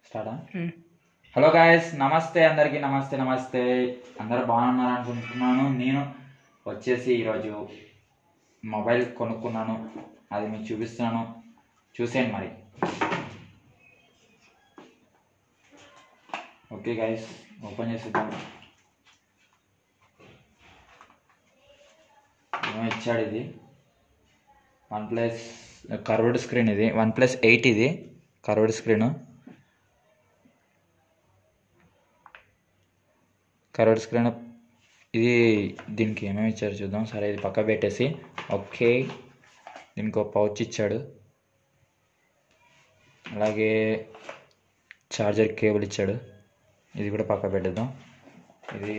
స్టార్టా hello guys నమస్తే అందరికీ నమస్తే నమస్తే అందరూ బాగున్నారు అనుకుంటున్నాను నేను వచ్చేసి ఈరోజు మొబైల్ కొనుక్కున్నాను అది మీకు చూపిస్తున్నాను చూసేయండి మరి ఓకే గాయస్ ఓపెన్ చేసేద్దాం ఏమో ఇచ్చాడు ఇది వన్ ప్లస్ కర్వ్డ్ స్క్రీన్ ఇది వన్ ప్లస్ ఎయిట్ ఇది కర్వ్డ్ స్క్రీన్ కర్వ్డ్ స్క్రీన్ ఇది దీనికి ఏమేమి ఇచ్చారు చూద్దాం సరే ఇది పక్క పెట్టేసి ఓకే దీనికి ఒక పౌచ్ ఇచ్చాడు అలాగే చార్జర్ కేబుల్ ఇచ్చాడు ఇది కూడా పక్క పెట్టేద్దాం ఇది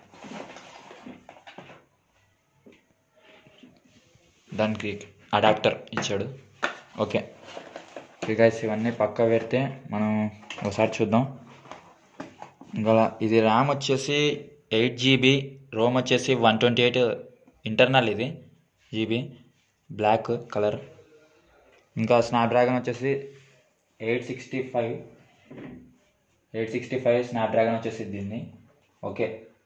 దానికి అడాప్టర్ ఇచ్చాడు ఓకే ఓకే గైస్ ఇవన్నీ పక్క పెడితే మనం ఒకసారి చూద్దాం ఇంకా ఇది ర్యామ్ వచ్చేసి ఎయిట్ జీబీ రోమ్ వచ్చేసి వన్ ట్వంటీ ఎయిట్ ఇంటర్నల్ ఇది జీబీ బ్లాక్ కలర్ ఇంకా స్నాప్డ్రాగన్ వచ్చేసి eight sixty five eight sixty five Snapdragon వచ్చేసి దీన్ని ఓకే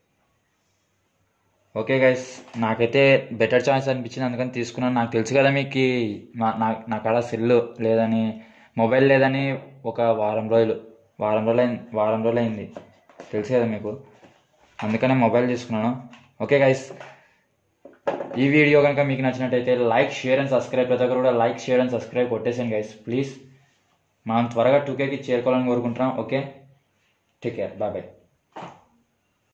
ఓకే గైస్ నాకైతే బెటర్ చాయిస్ అనిపించింది అందుకని తీసుకున్నాను నాకు తెలుసు కదా మీకు నా నా- నా కాడ సెల్ లేదని మొబైల్ లేదని ఒక వారం రోజులు వారం రోజులు అయింది వారం రోజులు అయింది తెలుసు కదా మీకు అందుకనే మొబైల్ తీసుకున్నాను ఓకే గైస్ ఈ వీడియో కనుక మీకు నచ్చినట్టయితే లైక్ షేర్ అండ్ సబ్స్క్రైబ్ ప్రతి ఒక్కరు కూడా లైక్ షేర్ అండ్ సబ్స్క్రైబ్ కొట్టేసాను గైస్ ప్లీజ్ మనం త్వరగా టూ కేకి చేరుకోవాలని కోరుకుంటున్నాం okay take care bye bye